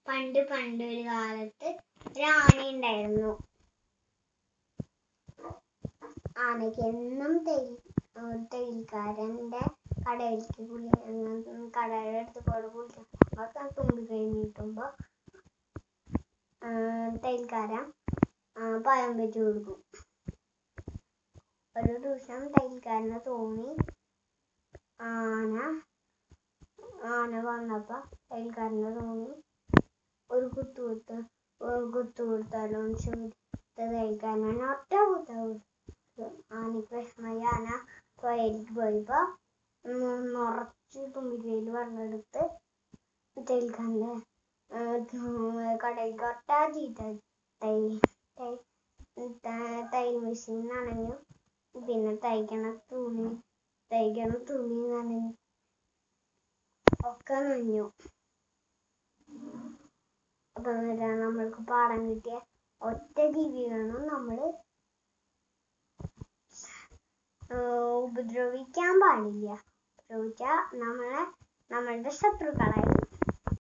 പണ്ട് പണ്ട് ഒരു കാലത്ത് ഒരു ആന ഉണ്ടായിരുന്നു ആനയ്ക്ക് എന്നും തേയിൽ ഏർ തേയിൽക്കാരന്റെ കടയിലേക്ക് കുളി ഉം കടയുടെ അടുത്ത് പോയി കുളിക്കാൻ തുമ്പി കൈ നീട്ടുമ്പോ ആഹ് തേയിൽക്കാരൻ ആഹ് പഴം വെച്ച് കൊടുക്കും ഒരു ദിവസം തയ്യൽക്കാരന് തോന്നി ആന ആന വന്നപ്പോ തയ്യൽക്കാരന് തോന്നി ഒരു കുത്തു കുത്ത് ഒരു കുത്തു കൊടുത്താലോ എന്ന് ചോദിച്ചു തയ്യൽക്കാരൻ ഒറ്റ കുത്ത കൊടുത്തു ആനയ്ക്ക് വിഷമായി ആന പുഴയിലേക്ക് പോയപ്പോ ഉം നിറച്ച് തുമ്പിക്കൈയിൽ വെള്ളം എടുത്ത് തയ്യൽക്കാരന്റെ കടയിലേക്ക് ഒറ്റ ചീത്ത തയ്യൽ തയ്യൽ തയ്യൽ മെഷീൻ നനഞ്ഞു പിന്നെ തയ്ക്കണ തുണി തയ്ക്കണ തുണി നനഞ്ഞു ഒക്കെ നനഞ്ഞു അപ്പൊ എന്നിട്ടാ നമ്മൾക്ക് പാഠം കിട്ടിയ ഒറ്റ ജീവികളും നമ്മള് ഏർ ഉപദ്രവിക്കാൻ പാടില്ല ഉപദ്രവിച്ചാ നമ്മളെ നമ്മളുടെ ശത്രുക്കളായി